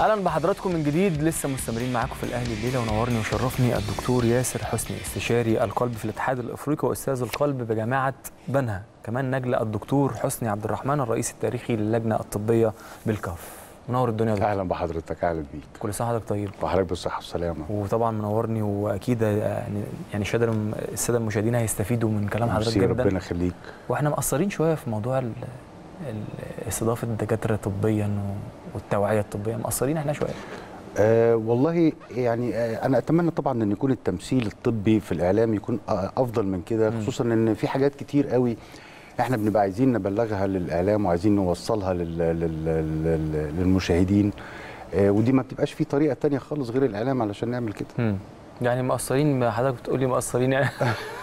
اهلا بحضراتكم من جديد لسه مستمرين معاكم في الاهلي الليله ونورني وشرفني الدكتور ياسر حسني استشاري القلب في الاتحاد الافريقي واستاذ القلب بجامعه بنها كمان نجله الدكتور حسني عبد الرحمن الرئيس التاريخي للجنه الطبيه بالكاف منور الدنيا ده اهلا بحضرتك اهلا بيك كل سنه وحضرتك طيب وحضرتك بالصحه والسلامه وطبعا منورني واكيد يعني يعني شادر الساده المشاهدين هيستفيدوا من كلام حضرتك ميرسي، جدا ربنا يخليك واحنا مقصرين شويه في موضوع ال- ال- استضافه الدكاتره طبيا و- والتوعيه الطبيه مقصرين احنا شويه آه والله يعني آه انا اتمنى طبعا ان يكون التمثيل الطبي في الاعلام يكون آه افضل من كده مم. خصوصا ان في حاجات كتير قوي احنا بنبقى عايزين نبلغها للاعلام وعايزين نوصلها لل لل لل للمشاهدين آه ودي ما بتبقاش في طريقه تانية خالص غير الاعلام علشان نعمل كده مم. يعني مقصرين ما حضرتك بتقولي مقصرين يعني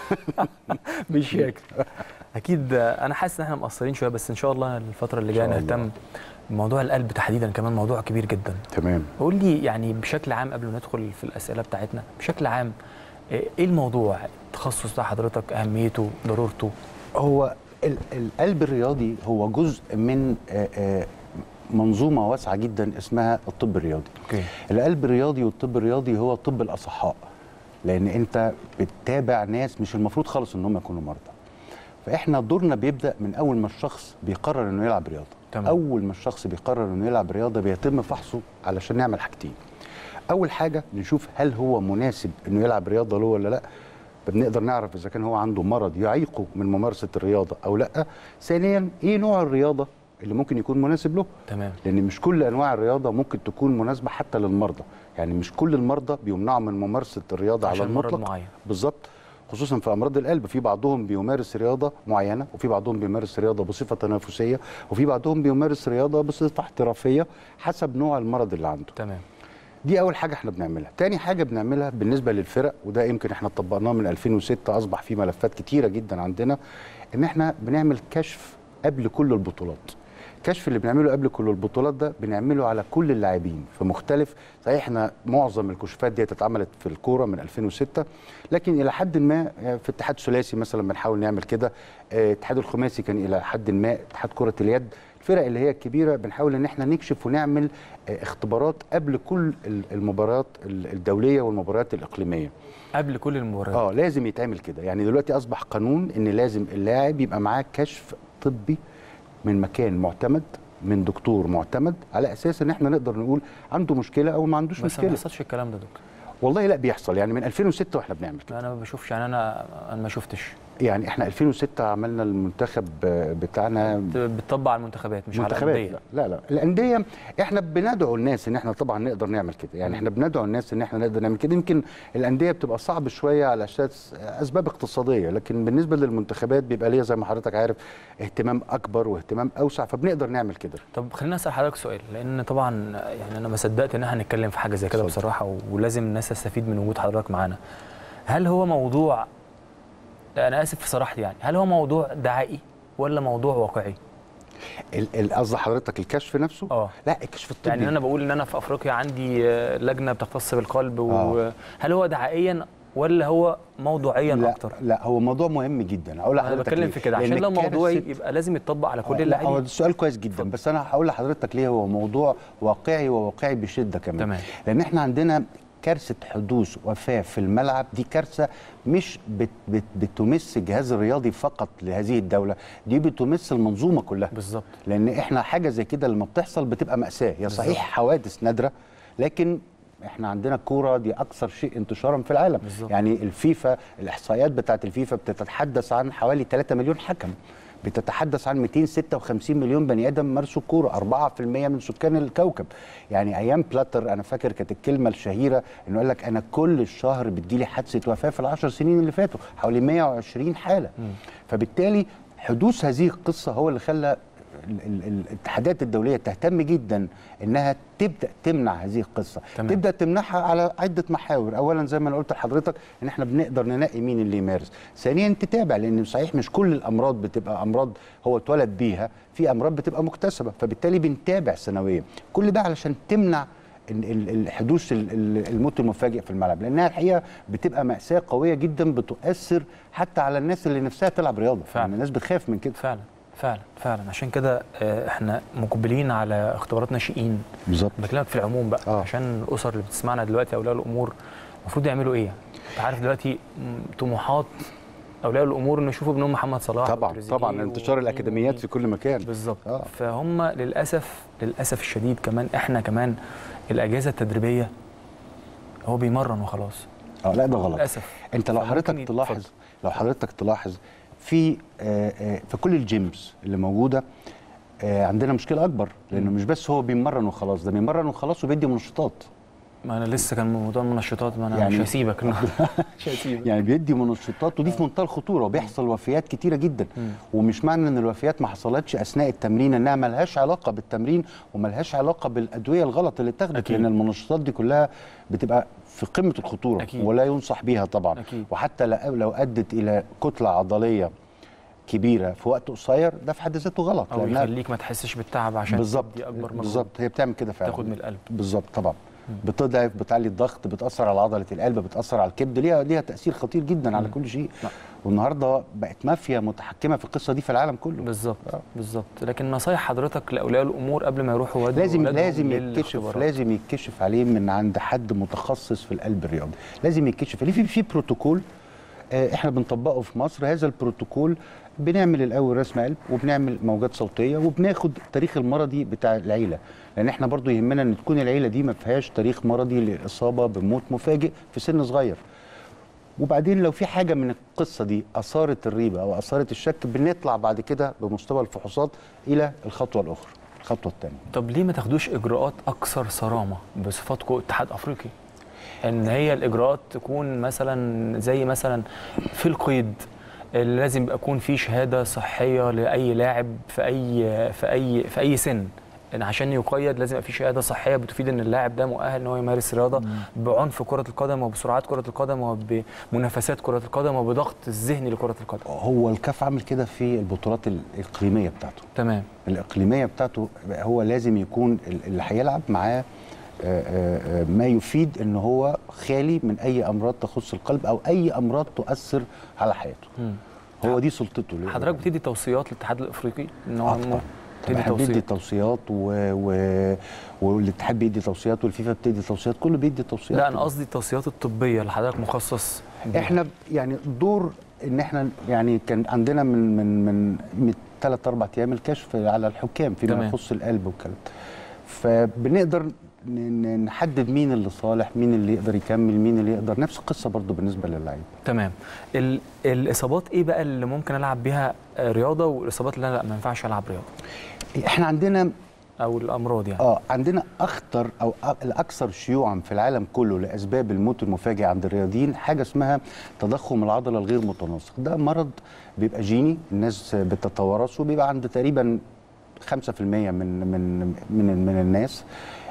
بالشكل اكيد انا حاسس ان احنا مقصرين شويه بس ان شاء الله الفتره اللي إن جايه شاء الله. نهتم بموضوع القلب تحديدا كمان موضوع كبير جدا تمام قول لي يعني بشكل عام قبل ما ندخل في الاسئله بتاعتنا بشكل عام ايه الموضوع التخصص بتاع حضرتك اهميته ضرورته هو ال- القلب الرياضي هو جزء من آه، آه، منظومه واسعه جدا اسمها الطب الرياضي اوكي القلب الرياضي والطب الرياضي هو طب الاصحاء لان انت بتتابع ناس مش المفروض خالص ان هم يكونوا مرضى فاحنا دورنا بيبدا من اول ما الشخص بيقرر انه يلعب رياضه تمام. اول ما الشخص بيقرر انه يلعب رياضه بيتم فحصه علشان نعمل حاجتين اول حاجه نشوف هل هو مناسب انه يلعب رياضه له ولا لا بنقدر نعرف اذا كان هو عنده مرض يعيقه من ممارسه الرياضه او لا ثانيا ايه نوع الرياضه اللي ممكن يكون مناسب له تمام لان مش كل انواع الرياضه ممكن تكون مناسبه حتى للمرضى يعني مش كل المرضى بيمنعوا من ممارسه الرياضه على عشان مرض المطلق معين بالظبط خصوصا في امراض القلب في بعضهم بيمارس رياضه معينه وفي بعضهم بيمارس رياضه بصفه تنافسيه وفي بعضهم بيمارس رياضه بصفه احترافيه حسب نوع المرض اللي عنده تمام دي اول حاجه احنا بنعملها تاني حاجه بنعملها بالنسبه للفرق وده يمكن احنا طبقناه من 2006 اصبح في ملفات كتيره جدا عندنا ان احنا بنعمل كشف قبل كل البطولات الكشف اللي بنعمله قبل كل البطولات ده بنعمله على كل اللاعبين في مختلف صحيح احنا معظم الكشوفات دي اتعملت في الكوره من 2006 لكن الى حد ما في اتحاد ثلاثي مثلا بنحاول نعمل كده اه، اتحاد الخماسي كان الى حد ما اتحاد كره اليد الفرق اللي هي الكبيره بنحاول ان احنا نكشف ونعمل اه، اختبارات قبل كل ال- المباريات ال- الدوليه والمباريات الاقليميه قبل كل المباريات اه لازم يتعمل كده يعني دلوقتي اصبح قانون ان لازم اللاعب يبقى معاه كشف طبي من مكان معتمد من دكتور معتمد على اساس ان احنا نقدر نقول عنده مشكله او ما عندوش بس ما مشكله بيحصلش الكلام ده يا دكتور والله لا بيحصل يعني من 2006 واحنا بنعمل كده انا ما بشوفش يعني انا انا ما شفتش يعني احنا 2006 عملنا المنتخب آه، بتاعنا بتطبق على المنتخبات مش على منتخبات الانديه لا, لا لا الانديه احنا بندعو الناس ان احنا طبعا نقدر نعمل كده يعني احنا بندعو الناس ان احنا نقدر نعمل كده يمكن الانديه بتبقى صعب شويه على اساس اسباب اقتصاديه لكن بالنسبه للمنتخبات بيبقى ليها زي ما حضرتك عارف اهتمام اكبر واهتمام اوسع فبنقدر نعمل كده طب خليني اسال حضرتك سؤال لان طبعا يعني انا ما صدقت ان احنا هنتكلم في حاجه زي كده اتفضل. بصراحه ولازم الناس تستفيد من وجود حضرتك معانا هل هو موضوع انا اسف في صراحتي يعني هل هو موضوع دعائي ولا موضوع واقعي ال- ال- قصد حضرتك الكشف نفسه اه لا الكشف الطبي يعني انا بقول ان انا في افريقيا عندي آه، لجنه بتختص بالقلب آه. وهل هو دعائيا ولا هو موضوعيا لا اكتر لا هو موضوع مهم جدا اقول انا لحضرتك بتكلم ليه؟ في كده عشان لأن لو موضوعي كارثة- يبقى لازم يتطبق على كل آه، لا، هو اللاعبين السؤال كويس جدا اتفضل. بس انا هقول لحضرتك ليه هو موضوع واقعي وواقعي بشده كمان تمام. لان احنا عندنا كارثه حدوث وفاه في الملعب دي كارثه مش بت بت بتمس الجهاز الرياضي فقط لهذه الدوله دي بتمس المنظومه كلها بالظبط لان احنا حاجه زي كده لما بتحصل بتبقى ماساه هي صحيح بالظبط. حوادث نادره لكن احنا عندنا الكوره دي اكثر شيء انتشارا في العالم بالظبط. يعني الفيفا الاحصائيات بتاعت الفيفا بتتحدث عن حوالي 3 مليون حكم بتتحدث عن 256 مليون بني ادم مارسوا الكوره 4% من سكان الكوكب يعني ايام بلاتر انا فاكر كانت الكلمه الشهيره انه قال لك انا كل الشهر بتجيلي حادثه وفاه في العشر سنين اللي فاتوا حوالي 120 حاله فبالتالي حدوث هذه القصه هو اللي خلى ال- ال- ال- الاتحادات الدوليه تهتم جدا انها تبدا تمنع هذه القصه تمام. تبدا تمنعها على عده محاور اولا زي ما انا قلت لحضرتك ان احنا بنقدر ننقي مين اللي يمارس ثانيا تتابع لان صحيح مش كل الامراض بتبقى امراض هو اتولد بيها في امراض بتبقى مكتسبه فبالتالي بنتابع سنويا كل ده علشان تمنع ال- ال- الحدوث ال- ال- الموت المفاجئ في الملعب لانها الحقيقه بتبقى ماساه قويه جدا بتؤثر حتى على الناس اللي نفسها تلعب رياضه فعلا. يعني الناس بتخاف من كده فعلا فعلا فعلا عشان كده آه، احنا مقبلين على اختبارات ناشئين بالظبط بكلمك في العموم بقى آه. عشان الاسر اللي بتسمعنا دلوقتي اولياء الامور المفروض يعملوا ايه؟ انت عارف دلوقتي م، طموحات اولياء الامور انه يشوفوا ابنهم محمد صلاح طبعا وتريزيجيه طبعا انتشار ومين الاكاديميات ومين. في كل مكان بالظبط آه. فهم للاسف للاسف الشديد كمان احنا كمان الاجهزه التدريبيه هو بيمرن وخلاص اه لا ده غلط للاسف انت لو فممكن حضرتك يت- تلاحظ اتفضل. لو حضرتك تلاحظ في آه، آه، في كل الجيمز اللي موجوده آه، عندنا مشكله اكبر لانه مش بس هو بيمرن وخلاص ده بيمرن وخلاص وبيدي منشطات ما انا لسه كان موضوع المنشطات ما انا يعني- مش هسيبك النهارده مش هسيبك يعني بيدي منشطات ودي في منتهى الخطوره وبيحصل وفيات كتيره جدا مم. ومش معنى ان الوفيات ما حصلتش اثناء التمرين انها ملهاش علاقه بالتمرين وملهاش علاقه بالادويه الغلط اللي اتاخدت أكيد. لان المنشطات دي كلها بتبقى في قمه الخطوره أكيد. ولا ينصح بيها طبعا أكيد. وحتى لو لو ادت الى كتله عضليه كبيره في وقت قصير ده في حد ذاته غلط او لأنها يخليك ما تحسش بالتعب عشان بالظبط تدي اكبر مجهود بالظبط هي بتعمل كده فعلا تاخد من القلب بالظبط طبعا بتضعف بتعلي الضغط بتاثر على عضله القلب بتاثر على الكبد ليها ليها تاثير خطير جدا على كل شيء نعم. والنهارده بقت مافيا متحكمه في القصه دي في العالم كله بالظبط بالظبط لكن نصايح حضرتك لاولياء الامور قبل ما يروحوا يودوا لازم أولادهم لازم يتكشف للاختبارات. لازم يتكشف عليه من عند حد متخصص في القلب الرياضي لازم يتكشف عليه في في بروتوكول آه، احنا بنطبقه في مصر هذا البروتوكول بنعمل الاول رسم قلب وبنعمل موجات صوتيه وبناخد التاريخ المرضي بتاع العيله لان احنا برضو يهمنا ان تكون العيله دي ما فيهاش تاريخ مرضي للاصابه بموت مفاجئ في سن صغير وبعدين لو في حاجه من القصه دي اثارت الريبه او اثارت الشك بنطلع بعد كده بمستوى الفحوصات الى الخطوه الاخرى الخطوه الثانيه طب ليه ما تاخدوش اجراءات اكثر صرامه بصفاتكم اتحاد افريقي ان هي الاجراءات تكون مثلا زي مثلا في القيد اللي لازم يبقى يكون في شهاده صحيه لاي لاعب في اي في اي في اي سن ان عشان يقيد لازم يبقى في شهاده صحيه بتفيد ان اللاعب ده مؤهل ان هو يمارس رياضه بعنف كره القدم وبسرعات كره القدم وبمنافسات كره القدم وبضغط الذهني لكره القدم هو الكاف عامل كده في البطولات الاقليميه بتاعته تمام الاقليميه بتاعته هو لازم يكون ال- اللي هيلعب معاه آه، آه، آه، ما يفيد ان هو خالي من اي امراض تخص القلب او اي امراض تؤثر على حياته مم. هو دي سلطته اللي حضرتك بتدي توصيات للاتحاد الافريقي ان هو آه طبعاً. تدي الاتحاد بيدي توصيات توصيات و... و... والاتحاد بيدي توصيات والفيفا بتدي توصيات كله بيدي توصيات لا انا قصدي التوصيات الطبيه اللي حضرتك مخصص بيها. احنا يعني دور ان احنا يعني كان عندنا من من من من ثلاث اربع ايام الكشف على الحكام فيما تمام. يخص القلب والكلام ده. فبنقدر ن- ن- نحدد مين اللي صالح مين اللي يقدر يكمل مين اللي يقدر نفس القصه برضو بالنسبه للعيب تمام ال... الاصابات ايه بقى اللي ممكن العب بيها آه، رياضه والاصابات اللي أنا لا ما ينفعش العب رياضه احنا عندنا او الامراض يعني اه عندنا اخطر او أ- الاكثر شيوعا في العالم كله لاسباب الموت المفاجئ عند الرياضيين حاجه اسمها تضخم العضله الغير متناسق ده مرض بيبقى جيني الناس بتتوارثه بيبقى عند تقريبا 5% من من من من الناس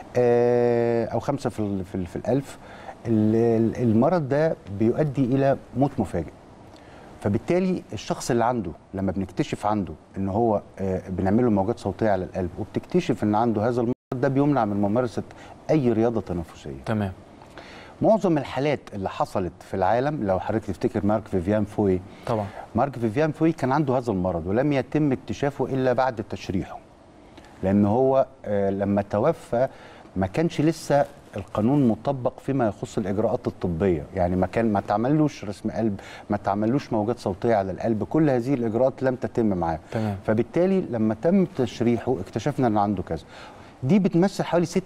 آه، او 5 في ال- في, ال- في الالف ال- ال- المرض ده بيؤدي الى موت مفاجئ فبالتالي الشخص اللي عنده لما بنكتشف عنده ان هو آه، بنعمل له موجات صوتيه على القلب وبتكتشف ان عنده هذا المرض ده بيمنع من ممارسه اي رياضه تنافسيه تمام معظم الحالات اللي حصلت في العالم لو حضرتك تفتكر مارك فيفيان فوي طبعا مارك فيفيان فوي كان عنده هذا المرض ولم يتم اكتشافه الا بعد تشريحه لان هو آه، لما توفى ما كانش لسه القانون مطبق فيما يخص الاجراءات الطبيه يعني ما كان ما تعملوش رسم قلب ما تعملش موجات صوتيه على القلب كل هذه الاجراءات لم تتم معاه تمام. فبالتالي لما تم تشريحه اكتشفنا ان عنده كذا دي بتمثل حوالي 36%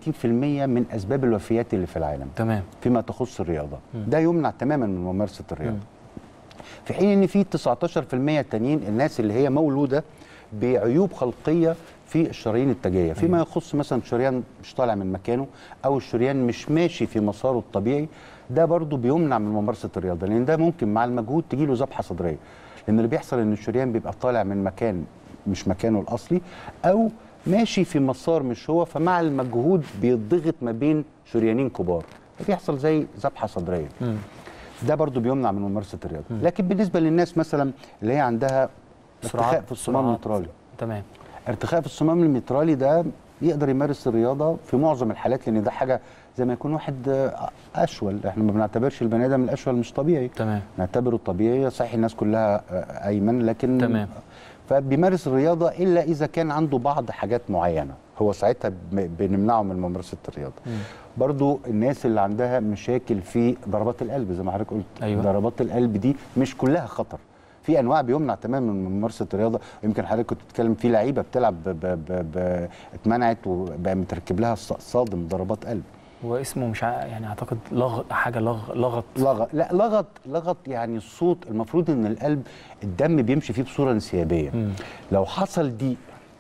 من اسباب الوفيات اللي في العالم تمام فيما تخص الرياضه ده يمنع تماما من ممارسه الرياضه في حين ان في 19% تانيين الناس اللي هي مولوده بعيوب خلقيه في الشرايين التاجيه فيما يخص مثلا شريان مش طالع من مكانه او الشريان مش ماشي في مساره الطبيعي ده برضو بيمنع من ممارسه الرياضه لان ده ممكن مع المجهود تجيله ذبحه صدريه لان اللي بيحصل ان الشريان بيبقى طالع من مكان مش مكانه الاصلي او ماشي في مسار مش هو فمع المجهود بيضغط ما بين شريانين كبار فبيحصل زي ذبحه صدريه مم. ده برضو بيمنع من ممارسه الرياضه لكن بالنسبه للناس مثلا اللي هي عندها ارتخاء في الصمام سرعات. المترالي تمام ارتخاء في الصمام المترالي ده يقدر يمارس الرياضه في معظم الحالات لان ده حاجه زي ما يكون واحد آه، اشول احنا ما بنعتبرش البني ادم الاشول مش طبيعي تمام نعتبره طبيعي صحيح الناس كلها آه، ايمن لكن تمام. فبيمارس الرياضه الا اذا كان عنده بعض حاجات معينه هو ساعتها ب- بنمنعه من ممارسه الرياضه برضو الناس اللي عندها مشاكل في ضربات القلب زي ما حضرتك قلت أيوة. ضربات القلب دي مش كلها خطر في انواع بيمنع تماما من ممارسه الرياضه يمكن حضرتك كنت بتتكلم في لعيبه بتلعب ب... ب... ب... ب... اتمنعت وبقى متركب لها ص- صادم ضربات قلب هو اسمه مش ع... يعني اعتقد لغ حاجه لغ لغط لغط لا لغط لغط يعني الصوت المفروض ان القلب الدم بيمشي فيه بصوره انسيابيه مم. لو حصل ضيق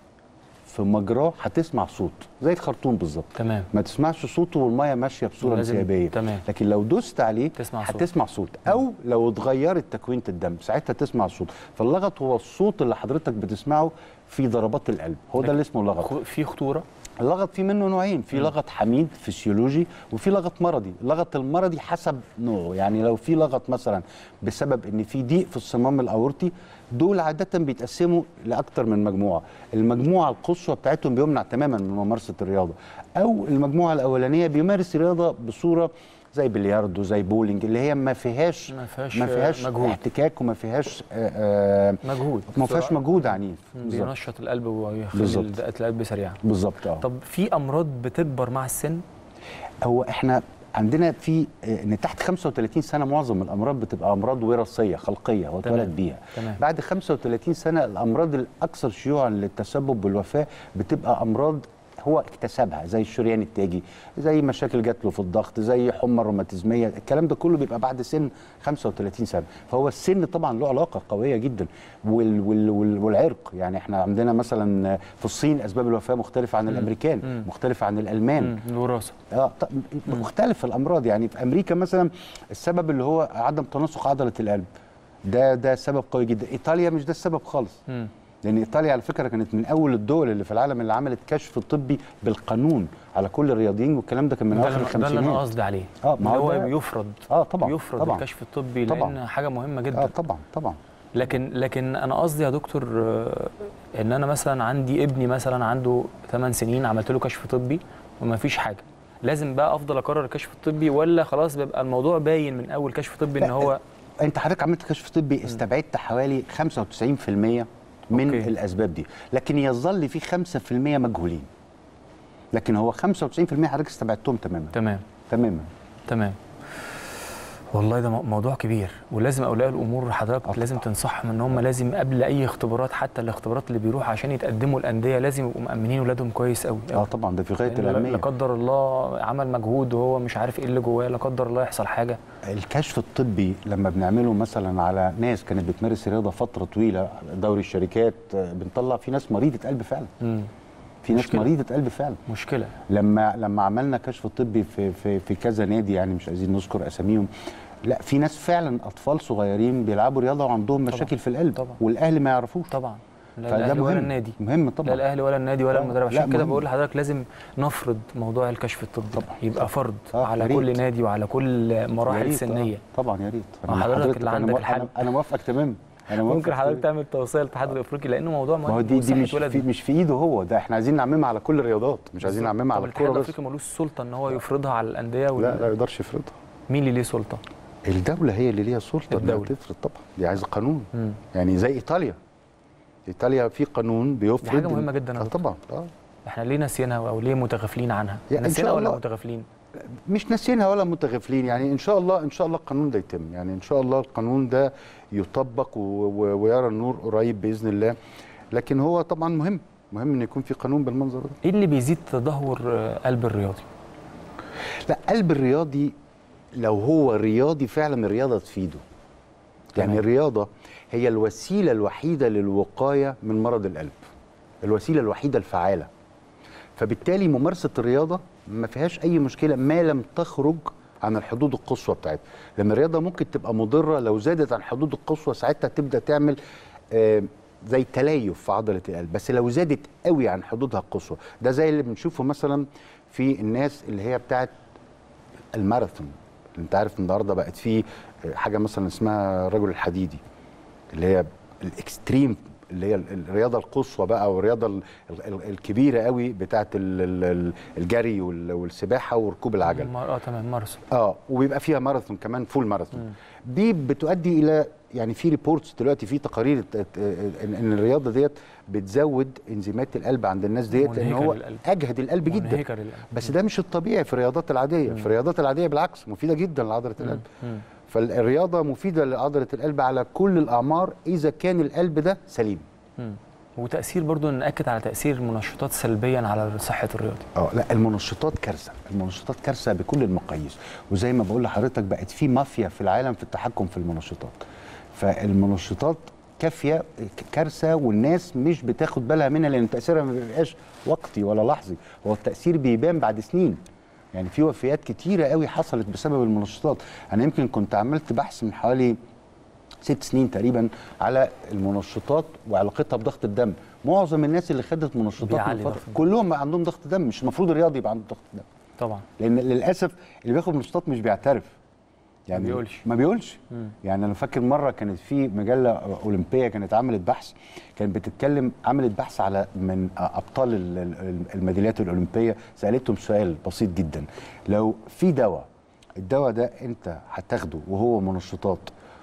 في مجراه هتسمع صوت زي الخرطوم بالظبط تمام ما تسمعش صوته والميه ماشيه بصوره لازم- انسيابيه تمام. لكن لو دوست عليه تسمع صوت. هتسمع صوت او لو اتغيرت تكوينه الدم ساعتها تسمع صوت فاللغط هو الصوت اللي حضرتك بتسمعه في ضربات القلب هو ده اللي اسمه لغط خ- في خطوره اللغط في منه نوعين في لغط حميد فسيولوجي وفي لغط مرضي اللغط المرضي حسب نوعه يعني لو في لغط مثلا بسبب ان في ضيق في الصمام الاورطي دول عاده بيتقسموا لاكثر من مجموعه المجموعه القصوى بتاعتهم بيمنع تماما من ممارسه الرياضه او المجموعه الاولانيه بيمارس الرياضه بصوره زي بلياردو زي بولينج اللي هي ما فيهاش ما فيهاش ما فيهاش مجهود. احتكاك وما فيهاش آه آه مجهود ما فيهاش مجهود عنيف بالظبط بينشط القلب ويخلي بالظبط. دقات القلب سريعه بالظبط اه طب في امراض بتكبر مع السن هو احنا عندنا في آه، ان تحت 35 سنه معظم الامراض بتبقى امراض وراثيه خلقيه هو تمام. اتولد بيها تمام. بعد 35 سنه الامراض الاكثر شيوعا للتسبب بالوفاه بتبقى امراض هو اكتسبها زي الشريان التاجي زي مشاكل جات له في الضغط زي حمى روماتيزميه الكلام ده كله بيبقى بعد سن 35 سنه فهو السن طبعا له علاقه قويه جدا وال وال وال والعرق يعني احنا عندنا مثلا في الصين اسباب الوفاه مختلفه عن الامريكان مم. مختلفه عن الالمان مم. الوراثه اه ط- مختلف الامراض يعني في امريكا مثلا السبب اللي هو عدم تناسق عضله القلب ده ده سبب قوي جدا ايطاليا مش ده السبب خالص مم. لان ايطاليا على فكره كانت من اول الدول اللي في العالم اللي عملت كشف طبي بالقانون على كل الرياضيين والكلام ده كان من ده اواخر اللي- ده اللي انا الخمسينات قصدي عليه آه، ما اللي هو هو ده- يفرض اه طبعا يفرض طبعا الكشف الطبي طبعاً. لان حاجه مهمه جدا اه طبعا طبعا لكن لكن انا قصدي يا دكتور آه، ان انا مثلا عندي ابني مثلا عنده 8 سنين عملت له كشف طبي وما فيش حاجه لازم بقى افضل اكرر الكشف الطبي ولا خلاص بيبقى الموضوع باين من اول كشف طبي ان لا، هو انت حضرتك عملت كشف طبي استبعدت حوالي 95% من أوكي. الاسباب دي لكن يظل في 5% مجهولين لكن هو 95% حضرتك استبعدتهم تماما تمام تماما تمام والله ده مو- موضوع كبير ولازم اولياء الامور حضرتك آه لازم طبعاً. تنصحهم ان هم لازم قبل اي اختبارات حتى الاختبارات اللي بيروحوا عشان يتقدموا الانديه لازم يبقوا مامنين اولادهم كويس قوي اه طبعا ده في غايه لأن لا- الاهميه لا قدر الله عمل مجهود وهو مش عارف ايه اللي جواه لا قدر الله يحصل حاجه الكشف الطبي لما بنعمله مثلا على ناس كانت بتمارس رياضه فتره طويله دوري الشركات آه، بنطلع في ناس مريضه قلب فعلا مم. في ناس مشكلة. مريضه قلب فعلا مشكله لما لما عملنا كشف طبي في في في كذا نادي يعني مش عايزين نذكر اساميهم لا في ناس فعلا اطفال صغيرين بيلعبوا رياضه وعندهم مشاكل في القلب طبعا. والاهلي ما يعرفوش طبعا لا فده الاهلي ولا مهم. النادي مهم لا طبعا الاهلي ولا النادي ولا آه، المدرب لا، عشان كده مهم. بقول لحضرتك لازم نفرض موضوع الكشف الطبي طبعا. يبقى فرض آه، على يا ريت. كل نادي وعلى كل يا مراحل ريت، آه، سنيه طبعا يا ريت مع مع حضرتك اللي أنا عندك مو- الحل. أنا- انا موافقك تمام انا موافق ممكن حضرتك تمام. تعمل توصيه للاتحاد الافريقي لانه موضوع ما هو مهم دي دي وصحة مش ولد. في مش في ايده هو ده احنا عايزين نعممها على كل الرياضات مش عايزين بالظبط. نعممها طب على الاتحاد الكوره بس الافريقي ملوش سلطه ان هو يفرضها على الانديه وال... لا لا يقدرش يفرضها مين اللي ليه سلطه؟ الدوله هي اللي ليها سلطه انها الدولة. تفرض طبعا دي عايزه قانون مم. يعني زي ايطاليا ايطاليا في قانون بيفرض حاجة إن- مهمة جدا يا آه دكتور. طبعا اه احنا ليه ناسيينها او ليه متغافلين عنها؟ يعني إن ناسيينها شاء ولا الله. متغافلين؟ مش ناسيينها ولا متغافلين يعني ان شاء الله ان شاء الله القانون ده يتم يعني ان شاء الله القانون ده يطبق و... و... ويرى النور قريب باذن الله لكن هو طبعا مهم مهم ان يكون في قانون بالمنظر ده ايه اللي بيزيد تدهور آه، قلب الرياضي؟ لا قلب الرياضي لو هو رياضي فعلا الرياضه تفيده يعني تمام. الرياضه هي الوسيله الوحيده للوقايه من مرض القلب الوسيله الوحيده الفعاله فبالتالي ممارسه الرياضه ما فيهاش اي مشكله ما لم تخرج عن الحدود القصوى بتاعتها لما الرياضه ممكن تبقى مضره لو زادت عن الحدود القصوى ساعتها تبدا تعمل آه، زي تليف في عضله القلب بس لو زادت قوي عن حدودها القصوى ده زي اللي بنشوفه مثلا في الناس اللي هي بتاعت الماراثون انت عارف النهارده بقت في حاجه مثلا اسمها الرجل الحديدي اللي هي الاكستريم اللي هي ال- الرياضه القصوى بقى والرياضه ال- ال- الكبيره قوي بتاعه ال- ال- ال- الجري وال- والسباحه وركوب العجل مار- اه تمام ماراثون اه وبيبقى فيها ماراثون كمان فول ماراثون دي بتؤدي الى يعني في ريبورتس دلوقتي في تقارير ت- ت- ان إن الرياضه ديت بتزود انزيمات القلب عند الناس ديت لان منهكة هو للقلب. اجهد القلب جدا منهكة للقلب. بس ده مش الطبيعي في الرياضات العاديه في الرياضات العاديه بالعكس مفيده جدا لعضله القلب مم. فالرياضه مفيده لعضله القلب على كل الاعمار اذا كان القلب ده سليم مم. وتاثير برضو ناكد على تاثير المنشطات سلبيا على صحه الرياضي اه لا المنشطات كارثه المنشطات كارثه بكل المقاييس وزي ما بقول لحضرتك بقت في مافيا في العالم في التحكم في المنشطات فالمنشطات كافيه ك- كارثه والناس مش بتاخد بالها منها لان تاثيرها ما بيبقاش وقتي ولا لحظي هو التاثير بيبان بعد سنين يعني في وفيات كتيره قوي حصلت بسبب المنشطات انا يمكن كنت عملت بحث من حوالي ست سنين تقريبا على المنشطات وعلاقتها بضغط الدم معظم الناس اللي خدت منشطات من بيعلي فترة ضغط الدم. كلهم بقى عندهم ضغط دم مش المفروض الرياضي يبقى عنده ضغط دم طبعا لان للاسف اللي بياخد منشطات مش بيعترف يعني ما بيقولش. ما بيقولش يعني انا فاكر مره كانت في مجله اولمبيه كانت عملت بحث كانت بتتكلم عملت بحث على من ابطال ال- ال- الميداليات الاولمبيه سالتهم سؤال بسيط جدا لو في دواء الدواء ده انت هتاخده وهو منشطات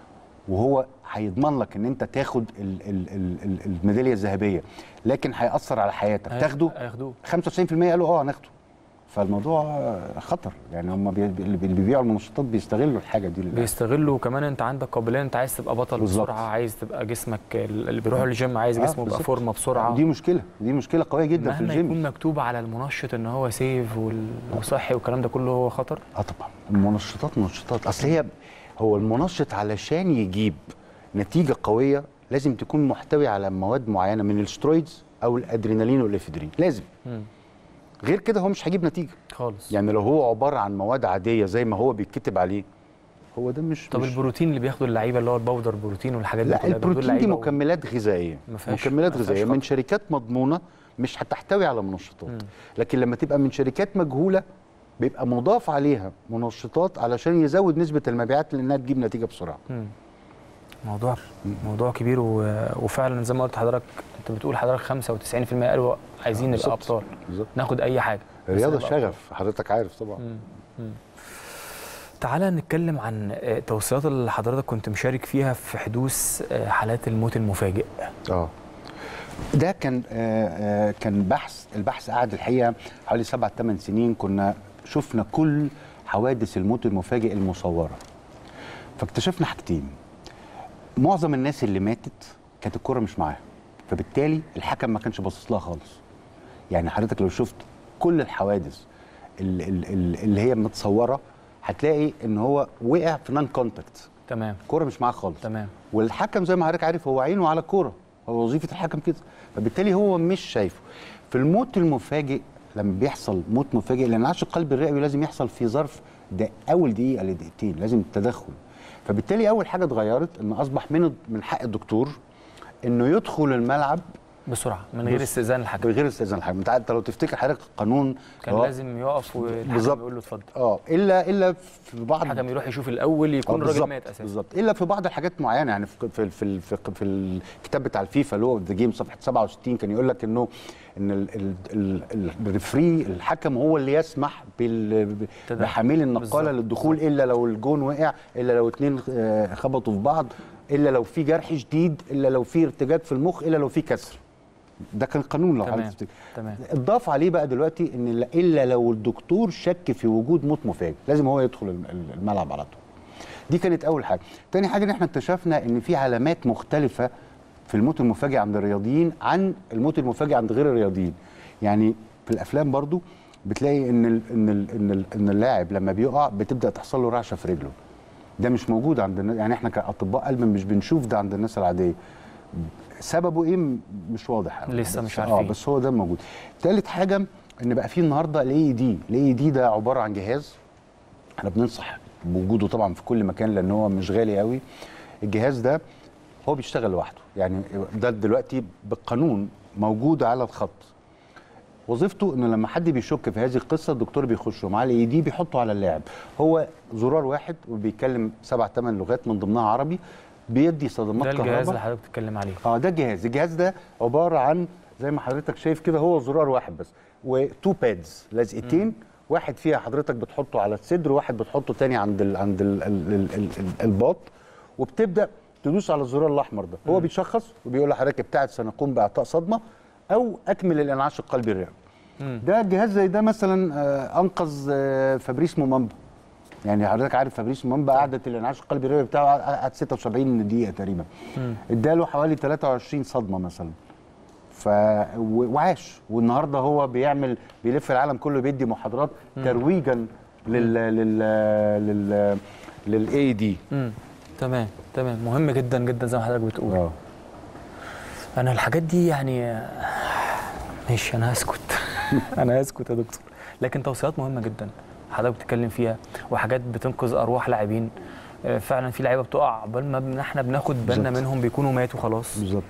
وهو هيضمن لك ان انت تاخد ال- ال- ال- ال- الميداليه الذهبيه لكن هياثر على حياتك هي- تاخده هياخدوه 95% قالوا اه هناخده فالموضوع خطر يعني هم بي... اللي بيبيعوا المنشطات بيستغلوا الحاجه دي للأسف. بيستغلوا كمان انت عندك قابليه انت عايز تبقى بطل بالظبط. بسرعه عايز تبقى جسمك اللي بيروحوا الجيم عايز آه، جسمه يبقى بالظبط. فورمه بسرعه دي مشكله دي مشكله قويه جدا في مهما يكون الجيم مكتوب على المنشط ان هو سيف وال- وصحي والكلام ده كله هو خطر اه طبعا المنشطات منشطات اصل هي هو المنشط علشان يجيب نتيجه قويه لازم تكون محتوي على مواد معينه من السترويدز او الادرينالين والافدرين لازم مم. غير كده هو مش هيجيب نتيجه خالص يعني لو هو عباره عن مواد عاديه زي ما هو بيتكتب عليه هو ده مش طب مش البروتين اللي بياخده اللعيبه اللي هو الباودر بروتين والحاجات دي لا كلها بياخدوه البروتين دي اللعيبة و- مكملات غذائيه ما فيهاش- مكملات ما فيهاش غذائيه من خطر. شركات مضمونه مش هتحتوي على منشطات لكن لما تبقى من شركات مجهوله بيبقى مضاف عليها منشطات علشان يزود نسبه المبيعات لانها تجيب نتيجه بسرعه مم. موضوع موضوع كبير و... وفعلا زي ما قلت حضرتك انت بتقول حضرتك 95% قالوا عايزين نبقى بالظبط. ابطال بالظبط ناخد اي حاجه بس الرياضه نبقى أبطال. شغف حضرتك عارف طبعا تعالى نتكلم عن آه، توصيات اللي حضرتك كنت مشارك فيها في حدوث آه، حالات الموت المفاجئ اه ده كان آه آه كان بحث البحث قعد الحقيقه حوالي سبع ثمان سنين كنا شفنا كل حوادث الموت المفاجئ المصوره فاكتشفنا حاجتين معظم الناس اللي ماتت كانت الكره مش معاها فبالتالي الحكم ما كانش باصص لها خالص يعني حضرتك لو شفت كل الحوادث ال- ال- ال- اللي هي متصوره هتلاقي ان هو وقع في نان كونتاكت تمام الكوره مش معاه خالص تمام والحكم زي ما حضرتك عارف هو عينه على الكوره هو وظيفه الحكم كده فبالتالي هو مش شايفه في الموت المفاجئ لما بيحصل موت مفاجئ لان عشق القلب الرئوي لازم يحصل في ظرف ده اول دقيقه لدقيقتين لازم التدخل فبالتالي اول حاجه اتغيرت ان اصبح من من حق الدكتور انه يدخل الملعب بسرعه من غير بص- استئذان الحكم بغير استئذان الحكم انت عارف- انت لو تفتكر حضرتك القانون كان هو- لازم يقف والحكم بالظبط. يقول له اتفضل اه الا الا في بعض الحكم يروح يشوف الاول يكون آه، الراجل بالظبط، مات اساسا بالظبط الا في بعض الحاجات معينه يعني في في في, في, في الكتاب بتاع الفيفا اللي هو ذا جيم صفحه 67 كان يقول لك انه ان ال- ال- ال- ال- الريفري الحكم هو اللي يسمح بال- تدخل. بحامل النقاله بالظبط، للدخول الا لو الجون وقع الا لو اتنين آه، خبطوا في بعض الا لو في جرح شديد الا لو في ارتجاج في المخ الا لو في كسر ده كان قانون لو تمام حضرتك تفتكر تمام اتضاف عليه بقى دلوقتي ان لا- الا لو الدكتور شك في وجود موت مفاجئ لازم هو يدخل الم- الملعب على طول دي كانت اول حاجه تاني حاجه ان احنا اكتشفنا ان في علامات مختلفه في الموت المفاجئ عند الرياضيين عن الموت المفاجئ عند غير الرياضيين يعني في الافلام برضو بتلاقي ان ال ان ال ان, ال ان اللاعب لما بيقع بتبدا تحصل له رعشه في رجله ده مش موجود عند الناس يعني احنا كاطباء قلب مش بنشوف ده عند الناس العاديه سببه ايه م- مش واضح أوي. لسه بس- مش اه عارفين. بس هو ده موجود تالت حاجه ان بقى في النهارده الاي دي الاي دي ده عباره عن جهاز احنا بننصح بوجوده طبعا في كل مكان لان هو مش غالي قوي الجهاز ده هو بيشتغل لوحده يعني ده دلوقتي بالقانون موجود على الخط وظيفته انه لما حد بيشك في هذه القصه الدكتور بيخش معاه الاي دي بيحطه على اللاعب هو زرار واحد وبيتكلم سبع ثمان لغات من ضمنها عربي بيدي صدمات ده الجهاز اللي كهرباء حضرتك بتتكلم عليه اه ده الجهاز الجهاز ده عباره عن زي ما حضرتك شايف كده هو زرار واحد بس وتو بادز لازقتين واحد فيها حضرتك بتحطه على الصدر وواحد بتحطه تاني عند ال عند ال ال ال ال ال الباط وبتبدا تدوس على الزرار الاحمر ده هو بيشخص وبيقول لحضرتك ابتعد سنقوم باعطاء صدمه او اكمل الانعاش القلبي الرئوي ده جهاز زي ده مثلا آه، انقذ آه، فابريس مومبا يعني حضرتك عارف فابريس مومبا قعدت الانعاش القلبي الرئوي بتاعه قعد 76 دقيقه تقريبا اداله حوالي 23 صدمه مثلا ف و- وعاش والنهارده هو بيعمل بيلف العالم كله بيدي محاضرات ترويجا لل لل لل للاي دي امم تمام تمام مهم جدا جدا زي ما حضرتك بتقول اه انا الحاجات دي يعني آه، ماشي انا هسكت انا هسكت يا دكتور لكن توصيات مهمه جدا حضرتك بتتكلم فيها وحاجات بتنقذ ارواح لاعبين آه، فعلا في لعيبه بتقع قبل ما بن- احنا بناخد بالنا بالظبط. منهم بيكونوا ماتوا خلاص بالظبط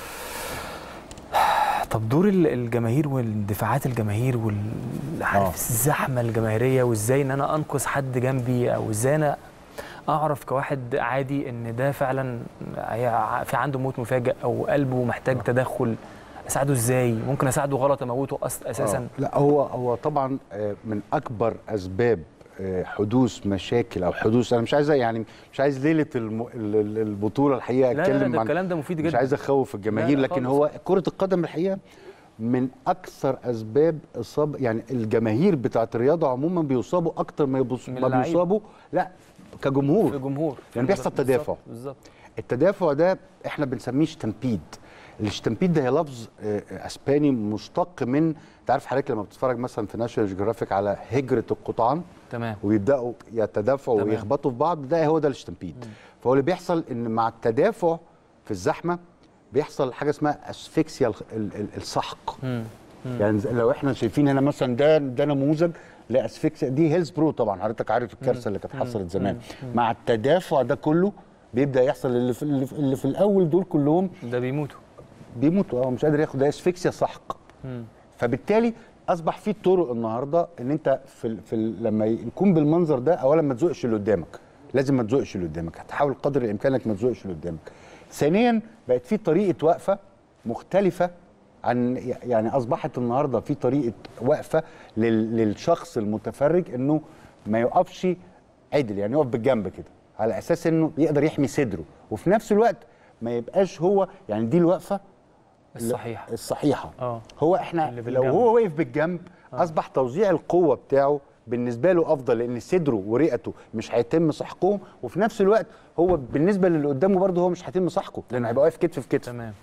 طب دور ال- الجماهير واندفاعات الجماهير وال عارف آه. الزحمه الجماهيريه وازاي ان انا انقذ حد جنبي او ازاي انا اعرف كواحد عادي ان ده فعلا هي- في عنده موت مفاجئ او قلبه محتاج تدخل اساعده ازاي ممكن اساعده غلط اموته أص- اساسا آه. لا هو هو طبعا آه، من اكبر اسباب آه، حدوث مشاكل او حدوث انا مش عايز يعني مش عايز ليله الم... ال- ال- البطوله الحقيقه لا لا, لا اتكلم ده عن الكلام ده مفيد جدا مش عايز اخوف الجماهير لا لا لكن خالص. هو كره القدم الحقيقه من اكثر اسباب اصابه يعني الجماهير بتاعت الرياضه عموما بيصابوا اكتر ما, يبص... من ما اللعيبة. بيصابوا لا كجمهور الجمهور يعني بيحصل بالظبط- تدافع. بالظبط التدافع ده احنا بنسميه ستامبيد الستامبيد ده هي لفظ آه، آه، اسباني مشتق من انت عارف حضرتك لما بتتفرج مثلا في ناشونال جيوغرافيك على هجره القطعان تمام ويبداوا يتدافعوا تمام. ويخبطوا في بعض ده هو ده الستامبيد فهو اللي بيحصل ان مع التدافع في الزحمه بيحصل حاجه اسمها اسفكسيا ال- ال- ال- السحق مم. يعني زي- لو احنا شايفين هنا مثلا ده ده نموذج لاسفكسيا دي هيلز برو طبعا حضرتك عارف الكارثه اللي كانت حصلت زمان مع التدافع ده كله بيبدا يحصل اللي في, اللي في, اللي في الاول دول كلهم ده بيموتوا بيموتوا اه مش قادر ياخد ده اسفكسيا سحق مم. فبالتالي اصبح في طرق النهارده ان انت في ال في ال لما يكون بالمنظر ده اولا ما تزقش اللي قدامك لازم ما تزقش اللي قدامك هتحاول قدر الامكان انك ما تزقش اللي قدامك ثانيا بقت في طريقه وقفه مختلفه عن يعني اصبحت النهارده في طريقه وقفه لل للشخص المتفرج انه ما يقفش عدل يعني يقف بالجنب كده على اساس انه يقدر يحمي صدره وفي نفس الوقت ما يبقاش هو يعني دي الوقفه الصحيح الصحيحه اه هو احنا اللي لو بالجنب. هو واقف بالجنب اصبح توزيع القوه بتاعه بالنسبه له افضل لان صدره ورئته مش هيتم سحقهم وفي نفس الوقت هو بالنسبه للي قدامه برضه هو مش هيتم سحقه لانه هيبقى واقف كتف في كتف تمام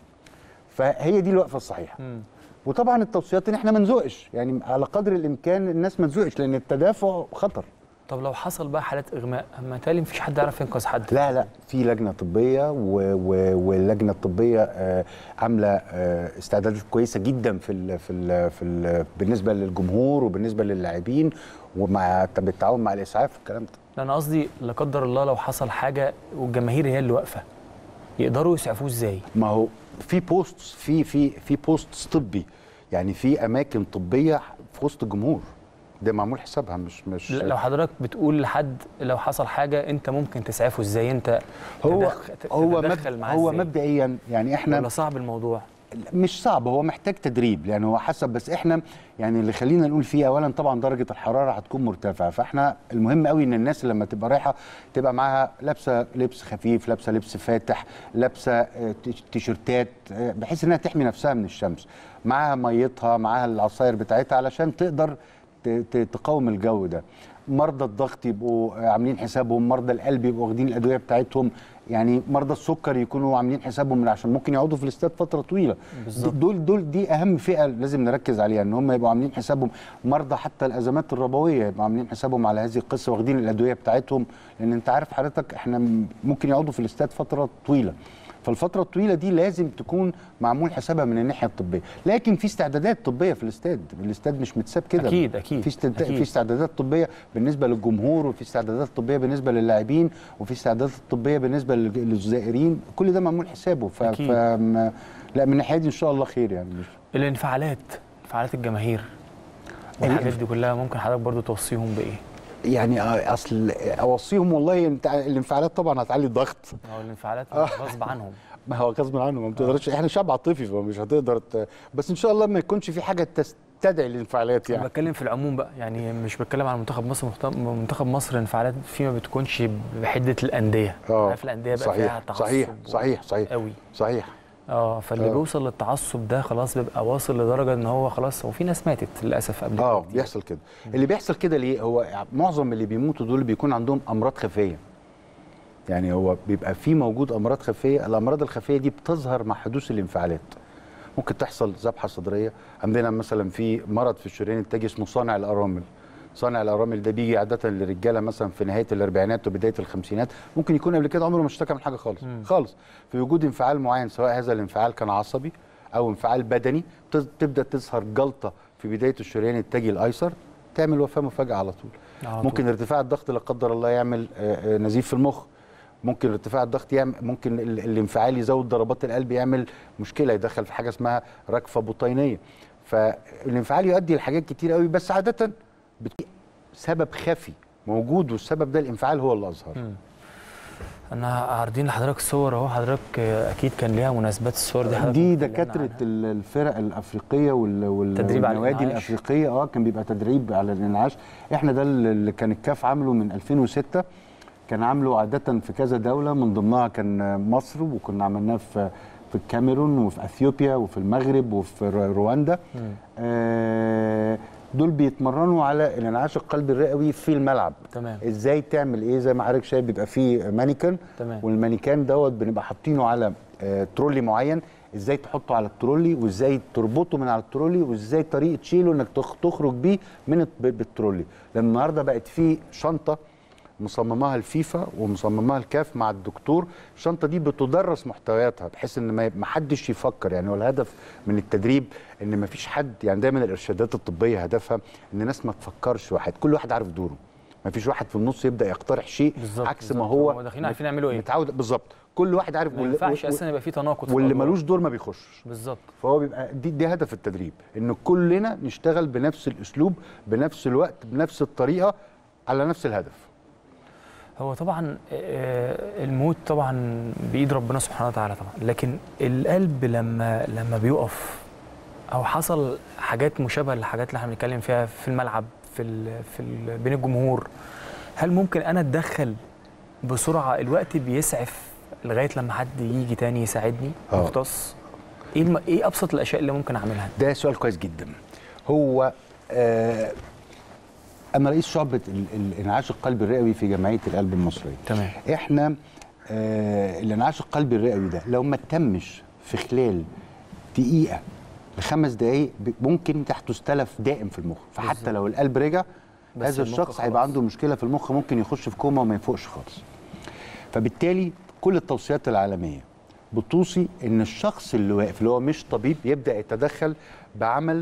فهي دي الوقفه الصحيحه مم. وطبعا التوصيات ان احنا ما نزقش يعني على قدر الامكان الناس ما تزقش لان التدافع خطر طب لو حصل بقى حالات اغماء اما تالي مفيش حد يعرف ينقذ حد لا لا في لجنه طبيه و... و... واللجنه الطبيه آه عامله آه استعدادات كويسه جدا في ال... في ال... في ال... بالنسبه للجمهور وبالنسبه للاعبين ومع بالتعاون مع الاسعاف والكلام ده لا انا قصدي لا قدر الله لو حصل حاجه والجماهير هي اللي واقفه يقدروا يسعفوه ازاي ما هو في بوست في في في بوست طبي يعني في اماكن طبيه في وسط الجمهور ده معمول حسابها مش مش ل- لو حضرتك بتقول لحد لو حصل حاجه انت ممكن تسعفه ازاي انت هو تدخ- هو تتدخل مب... معاه هو إزاي؟ مبدئيا يعني احنا ولا صعب الموضوع مش صعب هو محتاج تدريب يعني هو حسب بس احنا يعني اللي خلينا نقول فيه اولا طبعا درجه الحراره هتكون مرتفعه فاحنا المهم قوي ان الناس لما تبقى رايحه تبقى معاها لابسه لبس خفيف لابسه لبس فاتح لابسه آه، تيش- تيشرتات آه، بحيث انها تحمي نفسها من الشمس معاها ميتها معاها العصاير بتاعتها علشان تقدر ت- ت- تقاوم الجو ده مرضى الضغط يبقوا آه، عاملين حسابهم مرضى القلب يبقوا واخدين الادويه بتاعتهم يعني مرضى السكر يكونوا عاملين حسابهم من عشان ممكن يقعدوا في الاستاد فتره طويله بالظبط. دول دول دي اهم فئه لازم نركز عليها ان هم يبقوا عاملين حسابهم مرضى حتى الازمات الربويه يبقوا عاملين حسابهم على هذه القصه واخدين الادويه بتاعتهم لان انت عارف حضرتك احنا م- ممكن يقعدوا في الاستاد فتره طويله فالفتره الطويله دي لازم تكون معمول حسابها من الناحيه الطبيه لكن في استعدادات طبيه في الاستاد الاستاد مش متساب كده أكيد، أكيد، في استعداد أكيد. في استعدادات طبيه بالنسبه للجمهور وفي استعدادات طبيه بالنسبه للاعبين وفي استعدادات طبيه بالنسبه للج- للزائرين كل ده معمول حسابه ف... أكيد. ف... م- لا من الناحيه دي ان شاء الله خير يعني مش الانفعالات انفعالات الجماهير والحاجات دي كلها ممكن حضرتك برضو توصيهم بايه يعني آه، اصل اوصيهم والله انت الانفعالات طبعا هتعلي الضغط هو الانفعالات غصب عنهم ما هو غصب عنهم ما بتقدرش احنا شعب عاطفي فمش هتقدر ت... بس ان شاء الله ما يكونش في حاجه تستدعي الانفعالات انا يعني بتكلم في العموم بقى يعني مش بتكلم عن منتخب مصر مخت- منتخب مصر انفعالات فيه ما بتكونش بحده الانديه اه عارف الانديه بقى فيها صحيح تعصب صحيح و- صحيح صحيح قوي صحيح اه فاللي آه. بيوصل للتعصب ده خلاص بيبقى واصل لدرجه ان هو خلاص هو في ناس ماتت للاسف قبل اه كده كتير. بيحصل كده اللي بيحصل كده ليه هو معظم اللي بيموتوا دول بيكون عندهم امراض خفيه يعني هو بيبقى في موجود امراض خفيه الامراض الخفيه دي بتظهر مع حدوث الانفعالات ممكن تحصل ذبحه صدريه عندنا مثلا في مرض في الشريان التاجي اسمه صانع الارامل صانع الارامل ده بيجي عاده للرجاله مثلا في نهايه الاربعينات وبدايه الخمسينات ممكن يكون قبل كده عمره ما اشتكى من حاجه خالص مم. خالص في وجود انفعال معين سواء هذا الانفعال كان عصبي او انفعال بدني تز- تبدا تظهر جلطه في بدايه الشريان التاجي الايسر تعمل وفاه مفاجاه على طول على طول. ممكن ارتفاع الضغط لا قدر الله يعمل آه، آه، نزيف في المخ ممكن ارتفاع الضغط يعمل ممكن ال- الانفعال يزود ضربات القلب يعمل مشكله يدخل في حاجه اسمها ركفه بطينيه فالانفعال يؤدي لحاجات كتير قوي بس عاده بت- سبب خفي موجود والسبب ده الانفعال هو اللي اظهر مم. انا عارضين لحضرتك الصور اهو حضرتك آه، اكيد كان ليها مناسبات الصور دي حضرتك دي ممكن تكلمنا دكاتره عنها. ال- الفرق الافريقيه وال- وال- تدريب على والنوادي الإنعاش. الافريقيه اه كان بيبقى تدريب على الانعاش احنا ده اللي كان الكاف عامله من 2006 كان عامله عاده في كذا دوله من ضمنها كان مصر وكنا عملناه في في الكاميرون وفي اثيوبيا وفي المغرب وفي رو- رواندا مم. آه دول بيتمرنوا على الانعاش القلبي الرئوي في الملعب تمام ازاي تعمل ايه زي ما حضرتك شايف بيبقى فيه مانيكان تمام والمانيكان دوت بنبقى حاطينه على آه، ترولي معين ازاي تحطه على الترولي وازاي تربطه من على الترولي وازاي طريقه تشيله انك تخ- تخرج بيه من الت- ب- بالترولي لان النهارده بقت في شنطه مصمماها الفيفا ومصمماها الكاف مع الدكتور الشنطه دي بتدرس محتوياتها بحيث ان ما ما حدش يفكر يعني هو الهدف من التدريب ان ما فيش حد يعني دايما الارشادات الطبيه هدفها ان الناس ما تفكرش واحد كل واحد عارف دوره ما فيش واحد في النص يبدا يقترح شيء بالظبط عكس ما بالظبط. هو هم داخلين عارفين يعملوا ايه متعود بالظبط كل واحد عارف ما واللي- ينفعش وال- اساسا يبقى في تناقض في واللي الأدوار. ملوش دور ما بيخشش بالظبط فهو بيبقى دي, دي هدف التدريب ان كلنا نشتغل بنفس الاسلوب بنفس الوقت بنفس الطريقه على نفس الهدف هو طبعا آه، الموت طبعا بايد ربنا سبحانه وتعالى طبعا لكن القلب لما لما بيقف او حصل حاجات مشابهه للحاجات اللي احنا بنتكلم فيها في الملعب في ال في ال بين الجمهور هل ممكن انا اتدخل بسرعه الوقت بيسعف لغايه لما حد يجي تاني يساعدني آه. مختص ايه الم... ايه ابسط الاشياء اللي ممكن اعملها ده سؤال كويس جدا هو آه انا رئيس شعبه ال- ال- الانعاش القلبي الرئوي في جمعيه القلب المصريه تمام احنا آه الانعاش القلبي الرئوي ده لو ما تمش في خلال دقيقه لخمس دقائق ب- ممكن تحدث تلف دائم في المخ فحتى بالظبط. لو القلب رجع بس هذا المخ الشخص هيبقى خلاص. عنده مشكله في المخ ممكن يخش في كوما وما يفوقش خالص فبالتالي كل التوصيات العالميه بتوصي ان الشخص اللي واقف اللي هو مش طبيب يبدا يتدخل بعمل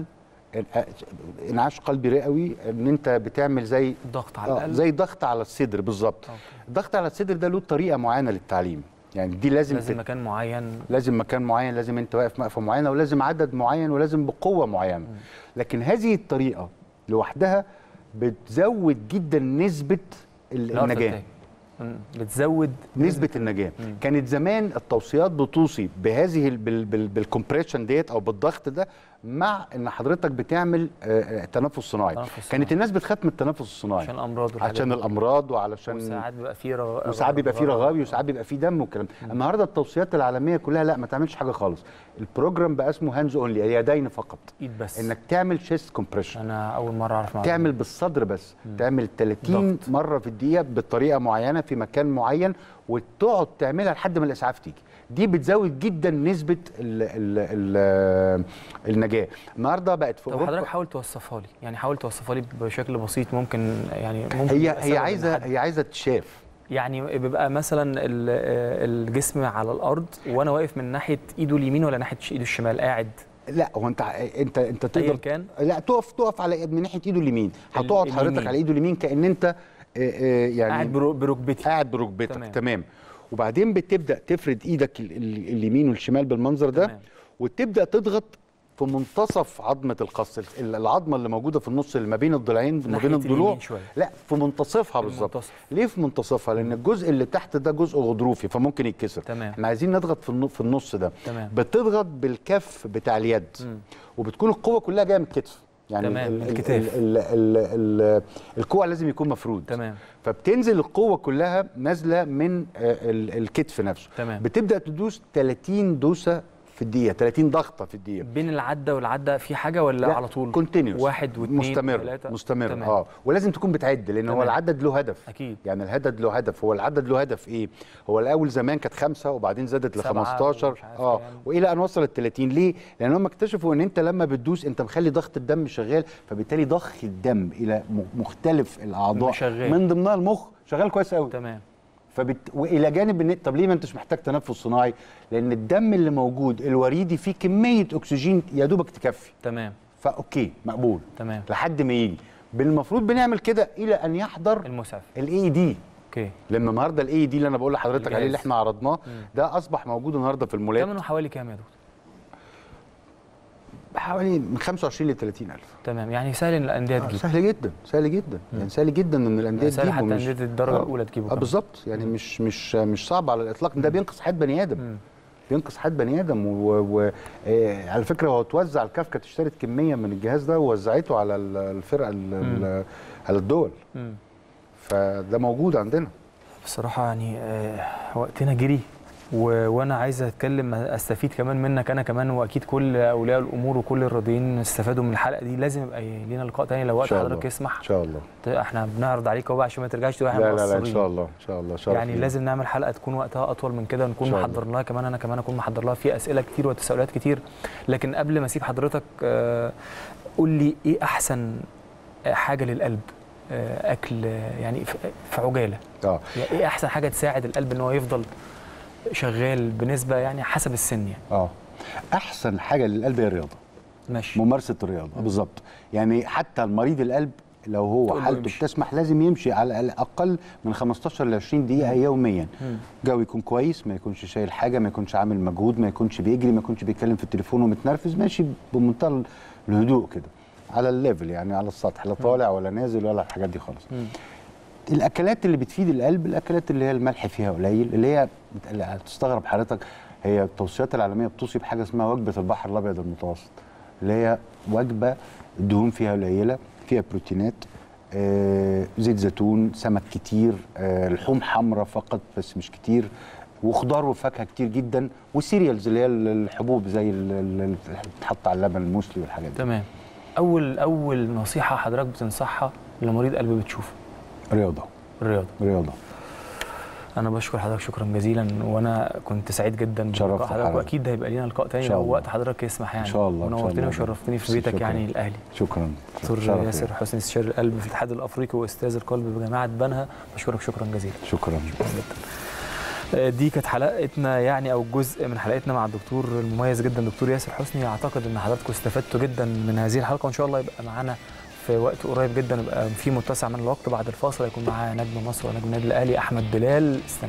انعاش قلبي رئوي ان انت بتعمل زي الضغط على آه، القلب زي ضغط على الصدر بالظبط أوكي. الضغط على الصدر ده له طريقه معينه للتعليم يعني دي لازم لازم تت- مكان معين لازم مكان معين لازم انت واقف وقفه معينه ولازم عدد معين ولازم بقوه معينه لكن هذه الطريقه لوحدها بتزود جدا نسبه ال- الوقت النجاه التاني. مم. بتزود نسبه النجاه كانت زمان التوصيات بتوصي بهذه ال- بال- بال- بالكمبريشن ديت او بالضغط ده مع ان حضرتك بتعمل آه، آه، تنفس صناعي تنفس صناعي. كانت الناس بتخاف من التنفس الصناعي عشان الامراض والحاجات عشان دي. الامراض وعلشان وساعات بيبقى فيه رغ... وساعات بيبقى فيه رغاوي وساعات بيبقى فيه دم والكلام النهارده التوصيات العالميه كلها لا ما تعملش حاجه خالص البروجرام بقى اسمه هاندز اونلي يدين فقط ايد بس انك تعمل شيست كومبريشن انا اول مره اعرف معلومة. تعمل بالصدر بس تعمل 30 ضغط. مره في الدقيقه بطريقه معينه في مكان معين وتقعد تعملها لحد ما الاسعاف تيجي دي بتزود جدا نسبه ال ال ال النجاه النهارده بقت في طب حضرتك اوروبا حاول توصفها لي يعني حاول توصفها لي بشكل بسيط ممكن يعني ممكن هي يبقى سبب هي إن عايزه حد- هي عايزه تشاف يعني بيبقى مثلا ال- آه، الجسم على الارض وانا واقف من ناحيه ايده اليمين ولا ناحيه ايده الشمال قاعد لا هو انت انت انت ايا تقدر كان لا تقف تقف على من ناحيه ايده اليمين هتقعد اليمين. حضرتك على ايده اليمين كان انت آه، آه، يعني قاعد برو- بركبتي قاعد بركبتك تمام. تمام, تمام. وبعدين بتبدا تفرد ايدك ال- ال- اليمين والشمال بالمنظر ده تمام. وتبدا تضغط في منتصف عظمه القص ال- العظمه اللي موجوده في النص اللي ما بين الضلعين ما ناحية بين الضلوع اليمين شوية. لا في منتصفها بالظبط المنتصف. ليه في منتصفها لان الجزء اللي تحت ده جزء غضروفي فممكن يتكسر تمام. احنا عايزين نضغط في النو- في النص ده تمام. بتضغط بالكف بتاع اليد وبتكون القوه كلها جايه من الكتف يعني تمام، ال- من ال- الكتاف. ال- ال- ال- الكوع لازم يكون مفرود تمام. فبتنزل القوه كلها نازله من آه، ال- الكتف نفسه تمام. بتبدا تدوس 30 دوسه في الدقيقه 30 ضغطه في الدقيقه بين العده والعده في حاجه ولا على طول كونتينيوس واحد واثنين مستمر وثلاثة؟ مستمر تمام. اه ولازم تكون بتعد لان هو تمام. العدد له هدف أكيد. يعني العدد له هدف هو العدد له هدف ايه هو الاول زمان كانت خمسة وبعدين زادت ل سبعة 15 ومش عارف اه كام. والى ان وصلت 30 ليه لان هم اكتشفوا ان انت لما بتدوس انت مخلي ضغط الدم شغال فبالتالي ضخ الدم الى م- مختلف الاعضاء شغال. من ضمنها المخ شغال كويس قوي تمام فبت... والى جانب ان طب ليه ما انتش محتاج تنفس صناعي لان الدم اللي موجود الوريدي فيه كميه اكسجين يا دوبك تكفي تمام فاوكي مقبول تمام لحد ما يجي المفروض بنعمل كده الى ان يحضر المسعف الاي دي اوكي لما النهارده الاي دي اللي انا بقول لحضرتك الجهاز. عليه اللي احنا عرضناه ده اصبح موجود النهارده في المولات ثمنه حوالي كام يا دكتور حوالي من 25 ل 30 الف تمام يعني سهل ان الانديه تجيب سهل جدا سهل جدا يعني سهل جدا ان الانديه سهل تجيبه حتى مش- أندية الدرجة آه. الأولى تجيبه اه كمان. بالظبط يعني مش مش مش صعب على الاطلاق ده بينقذ حياه بني ادم بينقذ حياه بني ادم وعلى فكره هو توزع الكاف كانت اشترت كميه من الجهاز ده ووزعته على ال- الفرقه ال- ال- على الدول مم. فده موجود عندنا بصراحه يعني آه وقتنا جري و... وانا عايز اتكلم استفيد كمان منك انا كمان واكيد كل اولياء الامور وكل الراضيين استفادوا من الحلقه دي لازم يبقى لينا لقاء تاني لو وقت شاء الله. حضرتك يسمح ان شاء الله احنا بنعرض عليك اهو بقى عشان ما ترجعش تقول احنا لا لا لا ان مقصرين. شاء الله ان شاء الله شرف يعني لينا. لازم نعمل حلقه تكون وقتها اطول من كده ونكون إن شاء الله. محضر لها كمان انا كمان اكون محضر لها في اسئله كتير وتساؤلات كتير لكن قبل ما اسيب حضرتك آه، قول لي ايه احسن حاجه للقلب آه، اكل آه، يعني في- في عجاله اه يعني ايه احسن حاجه تساعد القلب ان هو يفضل شغال بنسبه يعني حسب السن يعني اه احسن حاجه للقلب هي الرياضه ماشي ممارسه الرياضه بالظبط يعني حتى المريض القلب لو هو تقول له حالته يمشي. بتسمح لازم يمشي على الاقل من 15 ل 20 دقيقه يوميا جو يكون كويس ما يكونش شايل حاجه ما يكونش عامل مجهود ما يكونش بيجري ما يكونش بيتكلم في التليفون ومتنرفز ماشي بمنتهى الهدوء كده على الليفل يعني على السطح لا طالع ولا نازل ولا الحاجات دي خالص الاكلات اللي بتفيد القلب الاكلات اللي هي الملح فيها قليل اللي هي بت- هتستغرب حضرتك هي التوصيات العالميه بتوصي بحاجه اسمها وجبه البحر الابيض المتوسط اللي هي وجبه الدهون فيها قليله فيها بروتينات آه، زيت زيتون سمك كتير آه، لحوم حمراء فقط بس مش كتير وخضار وفاكهه كتير جدا والسيريالز اللي هي الحبوب زي ال- ال- اللي بتتحط على اللبن المسلي والحاجات دي تمام اول اول نصيحه حضرتك بتنصحها لمريض قلب بتشوفه رياضه الرياضه رياضه انا بشكر حضرتك شكرا جزيلا وانا كنت سعيد جدا شرفت بلقاء حضرتك حضرتك. واكيد هيبقى لينا لقاء تاني إن شاء لو الله. وقت حضرتك يسمح يعني إن شاء الله، إن شاء ونورتني الله. وشرفتني في بيتك شكراً. يعني الاهلي شكرا دكتور شرف ياسر ليا. حسني استشاري القلب في الاتحاد الافريقي واستاذ القلب بجامعه بنها بشكرك شكرا جزيلا شكرا آه، دي كانت حلقتنا يعني او جزء من حلقتنا مع الدكتور المميز جدا دكتور ياسر حسني اعتقد ان حضراتكم استفدتوا جدا من هذه الحلقه وان شاء الله يبقى معانا في وقت قريب جدا يبقى في متسع من الوقت بعد الفاصل هيكون معانا نجم مصر ونجم النادي الاهلي احمد بلال استنوا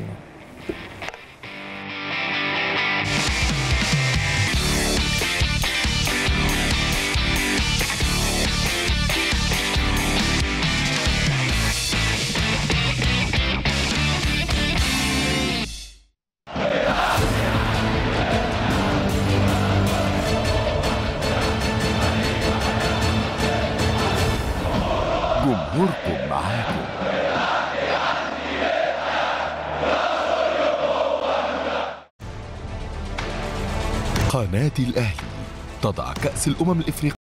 جمهوركم معاكم قناة الأهلي تضع كأس الأمم الإفريقية